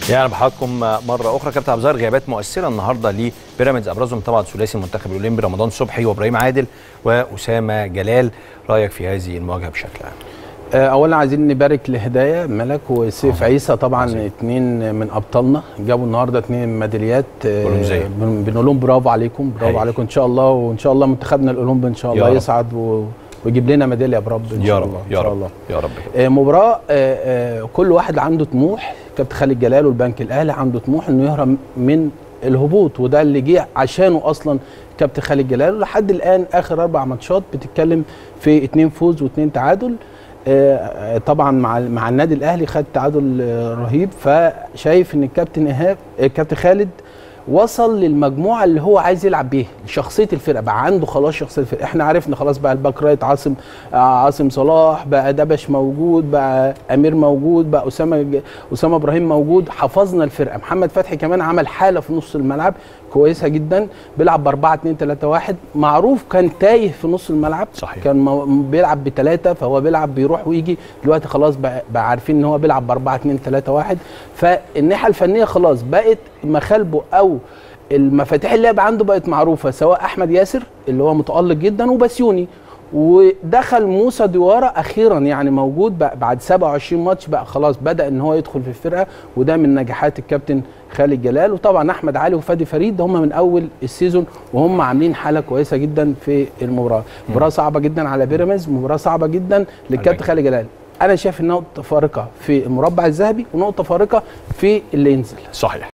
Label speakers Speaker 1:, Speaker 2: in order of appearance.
Speaker 1: يعني بحضراتكم مره اخرى كابتن عبد الظاهر غيابات مؤثره النهارده لبيراميدز ابرزهم طبعا ثلاثي المنتخب الاولمبي رمضان صبحي وابراهيم عادل واسامه جلال رايك في هذه المواجهه بشكل عام
Speaker 2: اولا عايزين نبارك لهدايه ملك وسيف عيسى طبعا اثنين من ابطالنا جابوا النهارده اثنين ميداليات
Speaker 1: أولمبية.
Speaker 2: بنقول لهم برافو عليكم برافو
Speaker 1: هايل.
Speaker 2: عليكم ان شاء الله وان شاء الله منتخبنا الاولمبي ان شاء
Speaker 1: يا
Speaker 2: الله
Speaker 1: رب.
Speaker 2: يصعد و... ويجيب لنا ميداليه برب ان
Speaker 1: يا
Speaker 2: شاء
Speaker 1: رب
Speaker 2: الله
Speaker 1: يا
Speaker 2: ان شاء
Speaker 1: رب
Speaker 2: الله
Speaker 1: يا رب
Speaker 2: آه، مباراه آه، آه، كل واحد عنده طموح كابتن خالد جلال والبنك الاهلي عنده طموح انه يهرب من الهبوط وده اللي جه عشانه اصلا كابتن خالد جلال ولحد الان اخر اربع ماتشات بتتكلم في اتنين فوز واتنين تعادل آه، آه، طبعا مع مع النادي الاهلي خد تعادل آه، رهيب فشايف ان الكابتن ايهاب آه، الكابتن خالد وصل للمجموعه اللي هو عايز يلعب بيها شخصيه الفرقه بقى عنده خلاص شخصيه الفرقه احنا عرفنا خلاص بقى الباك رايت عاصم آه، عاصم صلاح بقى دبش موجود بقى امير موجود بقى اسامه ج- اسامه ابراهيم موجود حفظنا الفرقه محمد فتحي كمان عمل حاله في نص الملعب كويسه جدا بيلعب ب 4 2 3 1 معروف كان تايه في نص الملعب
Speaker 1: صحيح.
Speaker 2: كان مو- بيلعب بثلاثه فهو بيلعب بيروح ويجي دلوقتي خلاص بقى, بقى عارفين ان هو بيلعب ب 4 2 3 1 فالناحيه الفنيه خلاص بقت مخالبه او المفاتيح اللعب عنده بقت معروفه سواء احمد ياسر اللي هو متالق جدا وبسيوني ودخل موسى ديوارا اخيرا يعني موجود بقى بعد 27 ماتش بقى خلاص بدا ان هو يدخل في الفرقه وده من نجاحات الكابتن خالد جلال وطبعا احمد علي وفادي فريد هم من اول السيزون وهم عاملين حاله كويسه جدا في المباراه مباراه صعبه جدا على بيراميدز مباراه صعبه جدا للكابتن خالد جلال انا شايف ان نقطه فارقه في المربع الذهبي ونقطه فارقه في اللي ينزل
Speaker 1: صحيح